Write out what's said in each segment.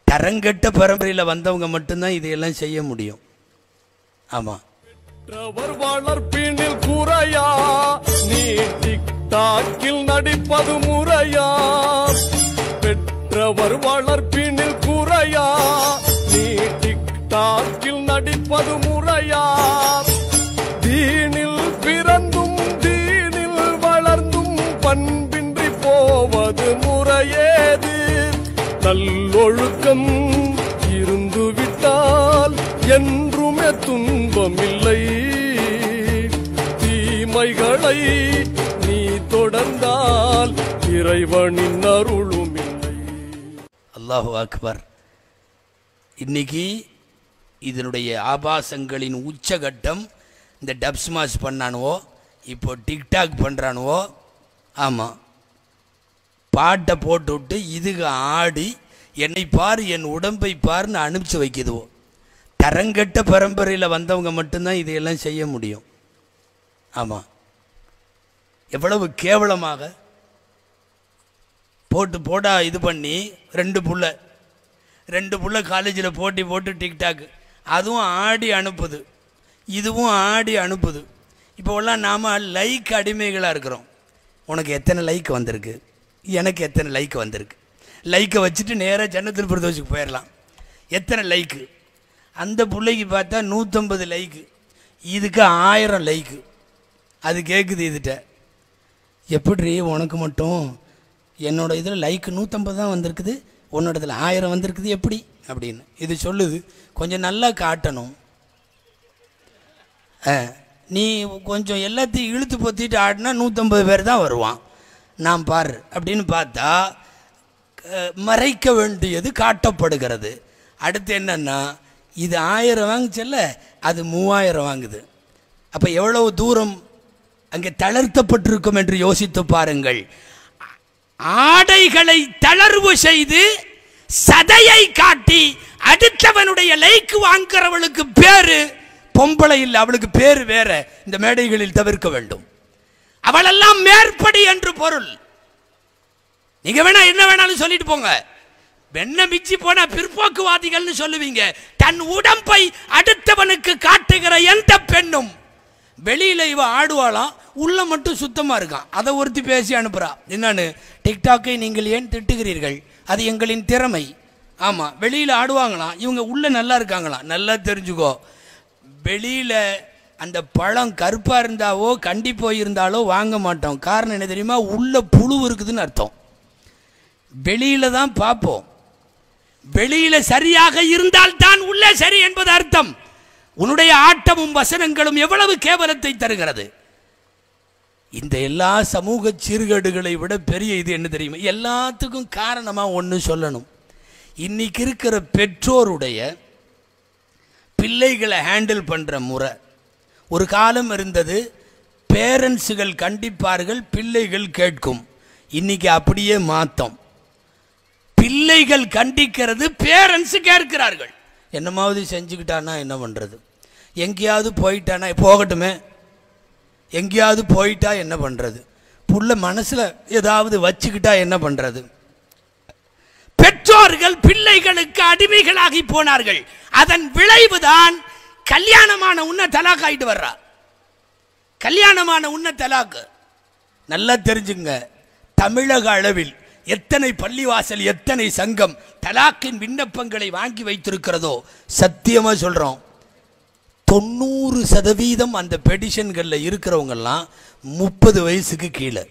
தரங்கெட்ட பரம்பரையில் வந்தவங்க மட்டும்தான் இதையெல்லாம் செய்ய முடியும் ஆமாம் பெற்றவர் வளர்ப்பினில் குறையா நீ டிக்டாக்கில் நடிப்பது முறையா பெற்றவர் வளர்ப்பினில் குறையா நீ டிக்டாக்கில் நடிப்பது முறையா தீனில் பிறந்தும் தீனில் வளர்ந்தும் பண்பின்றி போவது முறையேது நல்லொழுக்கம் இருந்து விட்டால் என்றுமே துன்பமில்லை தீமைகளை நீ தொடர்ந்தால் இறைவனின் அருளும் இல்லை அல்லாஹு அக்பர் இன்னைக்கு இதனுடைய ஆபாசங்களின் உச்சகட்டம் இந்த டப்ஸ்மாஸ் பண்ணானுவோ இப்போ டிக்டாக் பண்ணுறானுவோ ஆமாம் பாட்டை போட்டு விட்டு இதுக்கு ஆடி என்னை பார் என் உடம்பை பார்னு அனுப்பிச்சு வைக்குதுவோ தரங்கெட்ட பரம்பரையில் வந்தவங்க மட்டும்தான் இதையெல்லாம் செய்ய முடியும் ஆமாம் எவ்வளவு கேவலமாக போட்டு போடா இது பண்ணி ரெண்டு புள்ள ரெண்டு புள்ள காலேஜில் போட்டி போட்டு டிக்டாக் அதுவும் ஆடி அனுப்புது இதுவும் ஆடி அனுப்புது இப்போல்லாம் நாம் லைக் அடிமைகளாக இருக்கிறோம் உனக்கு எத்தனை லைக் வந்திருக்கு எனக்கு எத்தனை லைக் வந்திருக்கு லைக்கை வச்சுட்டு நேராக ஜன்னத்தில் பிரதோஷுக்கு போயிடலாம் எத்தனை லைக்கு அந்த பிள்ளைக்கு பார்த்தா நூற்றம்பது லைக்கு இதுக்கு ஆயிரம் லைக்கு அது கேட்குது இதுகிட்ட எப்படி உனக்கு மட்டும் என்னோட இதில் லைக் நூற்றம்பது தான் வந்திருக்குது உன்னோட இதில் ஆயிரம் வந்திருக்குது எப்படி அப்படின்னு இது சொல்லுது கொஞ்சம் நல்லா காட்டணும் ஆ, நீ கொஞ்சம் எல்லாத்தையும் இழுத்து பொத்திட்டு ஆடினா நூற்றம்பது பேர் தான் வருவான் நான் பாரு அப்படின்னு பார்த்தா அஹ், மறைக்க வேண்டியது காட்டப்படுகிறது அடுத்து என்னன்னா இது ஆயிரம் வாங்குச்சல்ல அது மூவாயிரம் வாங்குது அப்போ எவ்வளவு தூரம் அங்கே தளர்த்தப்பட்டிருக்கும் என்று யோசித்து பாருங்கள் ஆடைகளை தளர்வு செய்து சதையை காட்டி அடுத்தவனுடைய லைக் வாங்குறவளுக்கு பேரு பொம்பளை இல்லை அவளுக்கு பேரு வேற இந்த மேடைகளில் தவிர்க்க வேண்டும் அவளெல்லாம் மேற்படி என்று பொருள் நீங்க வேணா என்ன வேணாலும் சொல்லிட்டு போங்க வெண்ண மிச்சி போனா பிற்போக்குவாதிகள்னு சொல்லுவீங்க தன் உடம்பை அடுத்தவனுக்கு காட்டுகிற எந்த பெண்ணும் வெளியில இவ ஆடுவாளாம் உள்ள மட்டும் சுத்தமா இருக்கான் அதை ஒருத்தி பேசி அனுப்புறா என்னன்னு டிக்டாக்கை நீங்கள் ஏன் திட்டுகிறீர்கள் அது எங்களின் திறமை ஆமா வெளியில ஆடுவாங்களாம் இவங்க உள்ள நல்லா இருக்காங்களாம் நல்லா தெரிஞ்சுக்கோ வெளியில அந்த பழம் கருப்பா இருந்தாவோ கண்டி போயிருந்தாலோ வாங்க மாட்டோம் காரணம் என்ன தெரியுமா உள்ள புழு இருக்குதுன்னு அர்த்தம் வெளியில தான் பார்ப்போம் வெளியில சரியாக இருந்தால் தான் உள்ளே சரி என்பது அர்த்தம் உன்னுடைய ஆட்டமும் வசனங்களும் எவ்வளவு கேவலத்தை தருகிறது இந்த எல்லா சமூக சீர்கேடுகளை விட பெரிய இது என்ன தெரியுமா எல்லாத்துக்கும் காரணமா ஒன்று சொல்லணும் இன்னைக்கு இருக்கிற பெற்றோருடைய பிள்ளைகளை ஹேண்டில் பண்ற முறை ஒரு காலம் இருந்தது பேரண்ட்ஸுகள் கண்டிப்பார்கள் பிள்ளைகள் கேட்கும் இன்னைக்கு அப்படியே மாத்தம் பிள்ளைகள் கண்டிக்கிறது பேரண்ட்ஸ் கேட்கிறார்கள் என்னமாவது செஞ்சுக்கிட்டானா என்ன பண்றது எங்கேயாவது போயிட்டானா போகட்டுமே எங்கேயாவது போயிட்டா என்ன பண்றது புள்ள மனசுல ஏதாவது வச்சுக்கிட்டா என்ன பண்றது பெற்றோர்கள் பிள்ளைகளுக்கு அடிமைகளாகி போனார்கள் அதன் விளைவுதான் கல்யாணமான உன்ன தலாக் ஆயிட்டு வர்றா கல்யாணமான உன்ன தலாக்கு நல்லா தெரிஞ்சுங்க தமிழக அளவில் எத்தனை பள்ளிவாசல் எத்தனை சங்கம் தலாக்கின் விண்ணப்பங்களை வாங்கி வைத்திருக்கிறதோ சத்தியமா சொல்றோம் தொண்ணூறு சதவீதம் அந்த பெடிஷன்களில் இருக்கிறவங்கெல்லாம் முப்பது வயசுக்கு கீழே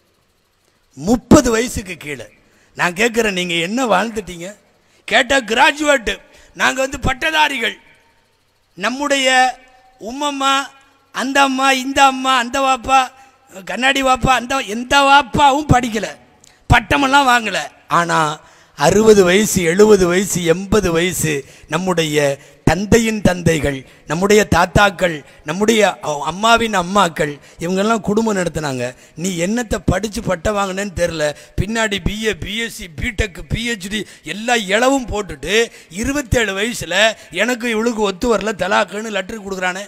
முப்பது வயசுக்கு கீழே நான் கேட்குறேன் நீங்கள் என்ன வாழ்ந்துட்டீங்க கேட்டால் கிராஜுவேட்டு நாங்கள் வந்து பட்டதாரிகள் நம்முடைய உம்மம்மா அந்த அம்மா இந்த அம்மா அந்த வாப்பா கண்ணாடி வாப்பா அந்த எந்த வாப்பாவும் படிக்கலை பட்டமெல்லாம் வாங்கலை ஆனால் அறுபது வயசு எழுபது வயசு எண்பது வயசு நம்முடைய தந்தையின் தந்தைகள் நம்முடைய தாத்தாக்கள் நம்முடைய அ- அம்மாவின் அம்மாக்கள் இவங்கெல்லாம் குடும்பம் நடத்துனாங்க நீ என்னத்தை படித்து பட்டம் வாங்கினேன்னு தெரில பின்னாடி பிஏ பிஎஸ்சி பிடெக் பிஹெச்டி எல்லா இளவும் போட்டுட்டு இருபத்தேழு வயசில் எனக்கு இவளுக்கு ஒத்து வரல தலாக்குன்னு லெட்டர் கொடுக்குறானே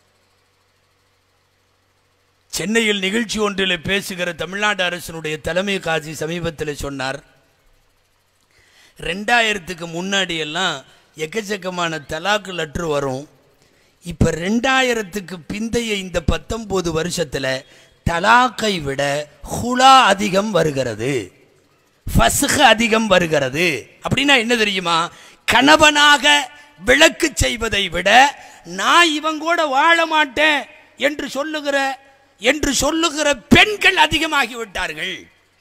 சென்னையில் நிகழ்ச்சி ஒன்றில் பேசுகிற தமிழ்நாடு அரசினுடைய தலைமை காசி சமீபத்தில் சொன்னார் ரெண்டாயிரத்துக்கு முன்னாடி எல்லாம் எக்கச்சக்கமான தலாக்கு லெட்ரு வரும் இப்போ ரெண்டாயிரத்துக்கு பிந்தைய இந்த பத்தொம்போது வருஷத்தில் தலாக்கை விட ஹுலா அதிகம் வருகிறது ஃபஸ்ஹ அதிகம் வருகிறது அப்படின்னா என்ன தெரியுமா கணவனாக விளக்கு செய்வதை விட நான் இவன் கூட வாழ மாட்டேன் என்று சொல்லுகிற என்று சொல்லுகிற பெண்கள் அதிகமாகி விட்டார்கள்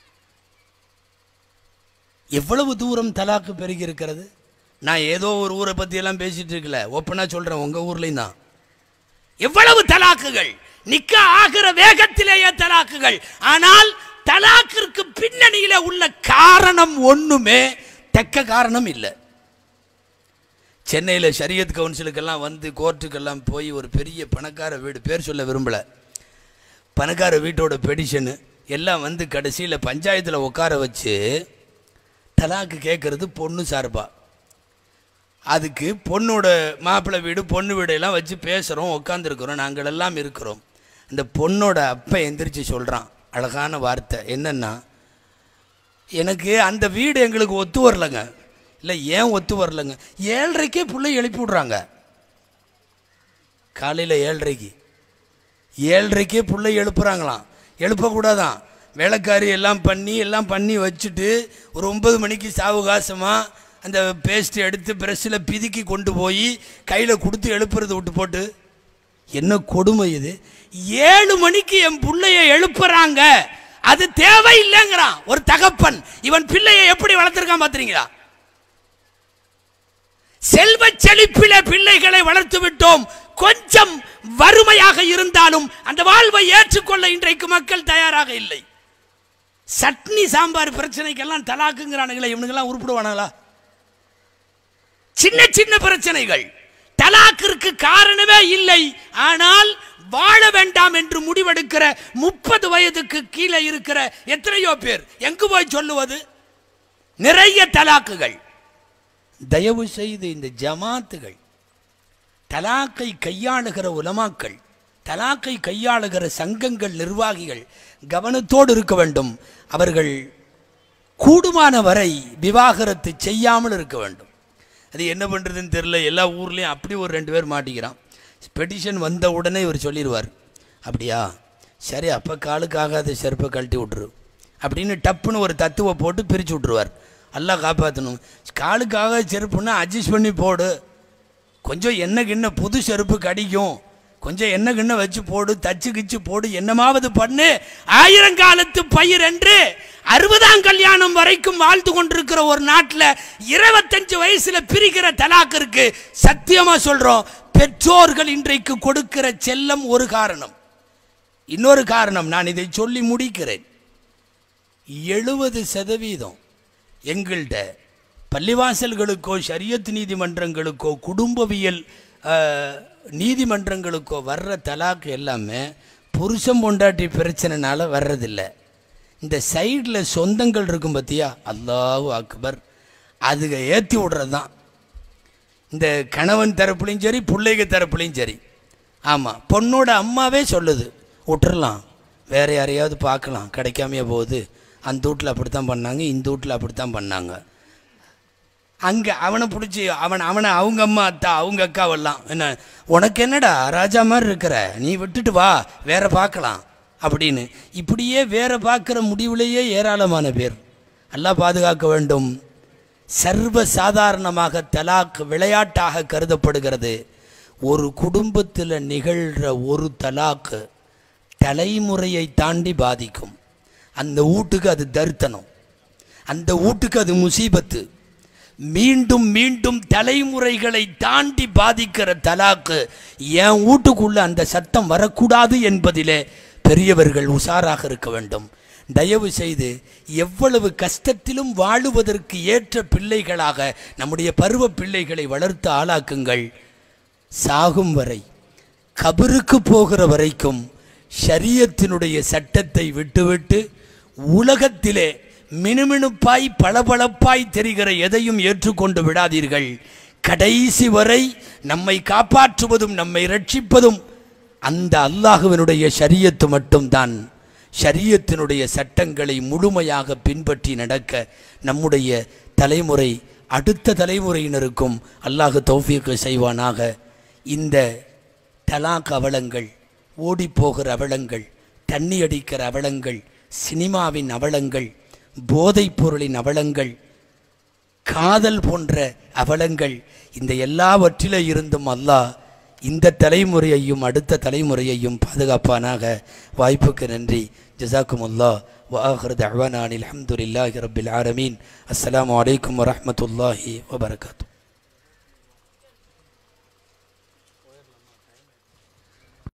எவ்வளவு தூரம் தலாக்கு பெருகி இருக்கிறது நான் ஏதோ ஒரு ஊரை பத்தி எல்லாம் பேசிட்டு இருக்கல ஓப்பனா சொல்றேன் உங்க ஊர்லயும் தான் எவ்வளவு தலாக்குகள் நிக்க ஆகிற வேகத்திலேயே தலாக்குகள் ஆனால் தலாக்கிற்கு பின்னணியில உள்ள காரணம் ஒண்ணுமே தக்க காரணம் இல்லை சென்னையில் ஷரியத் கவுன்சிலுக்கெல்லாம் வந்து கோர்ட்டுக்கெல்லாம் போய் ஒரு பெரிய பணக்கார வீடு பேர் சொல்ல விரும்பலை பணக்கார வீட்டோட பெடிஷனு எல்லாம் வந்து கடைசியில் பஞ்சாயத்தில் உட்கார வச்சு தலாக்கு கேட்குறது பொண்ணு சார்பா அதுக்கு பொண்ணோட மாப்பிள்ளை வீடு பொண்ணு வீடு எல்லாம் வச்சு பேசுகிறோம் உட்காந்துருக்குறோம் நாங்கள் எல்லாம் இருக்கிறோம் இந்த பொண்ணோட அப்பா எந்திரிச்சு சொல்கிறான் அழகான வார்த்தை என்னன்னா எனக்கு அந்த வீடு எங்களுக்கு ஒத்து வரலங்க இல்லை ஏன் ஒத்து வரலங்க ஏழரைக்கே பிள்ளை எழுப்பி விட்றாங்க காலையில் ஏழரைக்கு ஏழரைக்கே பிள்ளை எழுப்புறாங்களாம் எழுப்பக்கூடாதான் வேலைக்காரி எல்லாம் பண்ணி எல்லாம் பண்ணி வச்சுட்டு ஒரு ஒன்பது மணிக்கு சாவகாசமாக அந்த பேஸ்ட் எடுத்து ப்ரெஷ்ஷில் பிதுக்கி கொண்டு போய் கையில் கொடுத்து எழுப்புறது விட்டு போட்டு என்ன கொடுமை இது ஏழு மணிக்கு என் பிள்ளைய எழுப்புறாங்க அது தேவையில்லைங்கிறான் ஒரு தகப்பன் இவன் பிள்ளையை எப்படி வளர்த்துருக்கான் பார்த்துறீங்களா செல்வ செழிப்பில பிள்ளைகளை வளர்த்து விட்டோம் கொஞ்சம் வறுமையாக இருந்தாலும் அந்த வாழ்வை ஏற்றுக்கொள்ள இன்றைக்கு மக்கள் தயாராக இல்லை சட்னி சாம்பார் பிரச்சனைக்கெல்லாம் தலாக்குங்கிறானுங்களே இவனுங்கெல்லாம் உருப்பிடுவானுங்களா சின்ன சின்ன பிரச்சனைகள் தலாக்கிற்கு காரணமே இல்லை ஆனால் வாழ வேண்டாம் என்று முடிவெடுக்கிற முப்பது வயதுக்கு கீழே இருக்கிற எத்தனையோ பேர் எங்கு போய் சொல்லுவது நிறைய தலாக்குகள் தயவு செய்து இந்த ஜமாத்துகள் தலாக்கை கையாளுகிற உலமாக்கள் தலாக்கை கையாளுகிற சங்கங்கள் நிர்வாகிகள் கவனத்தோடு இருக்க வேண்டும் அவர்கள் கூடுமான வரை விவாகரத்து செய்யாமல் இருக்க வேண்டும் அது என்ன பண்ணுறதுன்னு தெரில எல்லா ஊர்லேயும் அப்படி ஒரு ரெண்டு பேர் மாட்டிக்கிறான் பெட்டிஷன் வந்த உடனே இவர் சொல்லிடுவார் அப்படியா சரி அப்போ காலுக்கு ஆகாத செருப்பை கழட்டி விட்ரு அப்படின்னு டப்புன்னு ஒரு தத்துவ போட்டு பிரித்து விட்ருவார் எல்லாம் காப்பாற்றணும் காலுக்காக செருப்புன்னா அட்ஜஸ்ட் பண்ணி போடு கொஞ்சம் எண்ணெய் கிண்ண புது செருப்பு கடிக்கும் கொஞ்சம் எண்ணெய் கிண்ண வச்சு போடு தச்சு கிச்சு போடு என்னமாவது பண்ணு ஆயிரங்காலத்து பயிர் என்று அறுபதாம் கல்யாணம் வரைக்கும் வாழ்ந்து கொண்டிருக்கிற ஒரு நாட்டில் இருபத்தஞ்சு வயசுல பிரிக்கிற தலாக்கு இருக்கு சத்தியமா சொல்றோம் பெற்றோர்கள் இன்றைக்கு கொடுக்கிற செல்லம் ஒரு காரணம் இன்னொரு காரணம் நான் இதை சொல்லி முடிக்கிறேன் எழுபது சதவீதம் எங்கள்கிட்ட பள்ளிவாசல்களுக்கோ ஷரியத் நீதிமன்றங்களுக்கோ குடும்பவியல் அஹ், நீதிமன்றங்களுக்கோ வர்ற தலாக்கு எல்லாமே புருஷன் பொண்டாட்டி பிரச்சனைனால வர்றதில்ல இந்த சைடில் சொந்தங்கள் இருக்கும் பார்த்தியா அல்லாஹு அக்பர் அதுக ஏற்றி விடுறது தான் இந்த கணவன் தரப்புலையும் சரி பிள்ளைங்க தரப்புலையும் சரி ஆமாம் பொண்ணோட அம்மாவே சொல்லுது விட்டுறலாம் வேற யாரையாவது பார்க்கலாம் கிடைக்காமையே போகுது அந்த வீட்டில் அப்படித்தான் பண்ணாங்க இந்த வீட்டில் அப்படித்தான் பண்ணாங்க அங்கே அவனை பிடிச்சி அவன் அவனை அவங்க அம்மா அத்தா அவங்க அக்காவெல்லாம் என்ன உனக்கு என்னடா ராஜா மாதிரி இருக்கிற நீ விட்டுட்டு வா வேற பார்க்கலாம் அப்படின்னு இப்படியே வேற பார்க்குற முடிவுலேயே ஏராளமான பேர் எல்லாம் பாதுகாக்க வேண்டும் சர்வ சாதாரணமாக தலாக் விளையாட்டாக கருதப்படுகிறது ஒரு குடும்பத்தில் நிகழ்கிற ஒரு தலாக்கு தலைமுறையை தாண்டி பாதிக்கும் அந்த வீட்டுக்கு அது தர்த்தனம் அந்த வீட்டுக்கு அது முசீபத்து மீண்டும் மீண்டும் தலைமுறைகளை தாண்டி பாதிக்கிற தலாக்கு என் வீட்டுக்குள்ள அந்த சத்தம் வரக்கூடாது என்பதிலே பெரியவர்கள் உஷாராக இருக்க வேண்டும் தயவு செய்து எவ்வளவு கஷ்டத்திலும் வாழுவதற்கு ஏற்ற பிள்ளைகளாக நம்முடைய பருவ பிள்ளைகளை வளர்த்து ஆளாக்குங்கள் சாகும் வரை கபருக்கு போகிற வரைக்கும் ஷரியத்தினுடைய சட்டத்தை விட்டுவிட்டு உலகத்திலே மினுமினுப்பாய் பளபளப்பாய் தெரிகிற எதையும் ஏற்றுக்கொண்டு விடாதீர்கள் கடைசி வரை நம்மை காப்பாற்றுவதும் நம்மை ரட்சிப்பதும் அந்த அல்லாஹுவினுடைய ஷரியத்து மட்டும்தான் ஷரியத்தினுடைய சட்டங்களை முழுமையாக பின்பற்றி நடக்க நம்முடைய தலைமுறை அடுத்த தலைமுறையினருக்கும் அல்லாஹ் தௌஃபீக்கு செய்வானாக இந்த தலாக் அவலங்கள் ஓடிப்போகிற அவலங்கள் தண்ணி அடிக்கிற அவலங்கள் சினிமாவின் அவலங்கள் போதைப் பொருளின் அவலங்கள் காதல் போன்ற அவலங்கள் இந்த எல்லாவற்றில இருந்தும் அல்லாஹ் இந்த தலைமுறையையும் அடுத்த தலைமுறையையும் பாதுகாப்பானாக வாய்ப்புக்கு நன்றி ஜசாக்கும் அல்லா வாஹர் தவானான் அலமதுல்லாஹி ரபில் ஆலமீன் அஸ்ஸலாமு அலைக்கும் வரஹ்மத்துல்லாஹி வபரகாத்து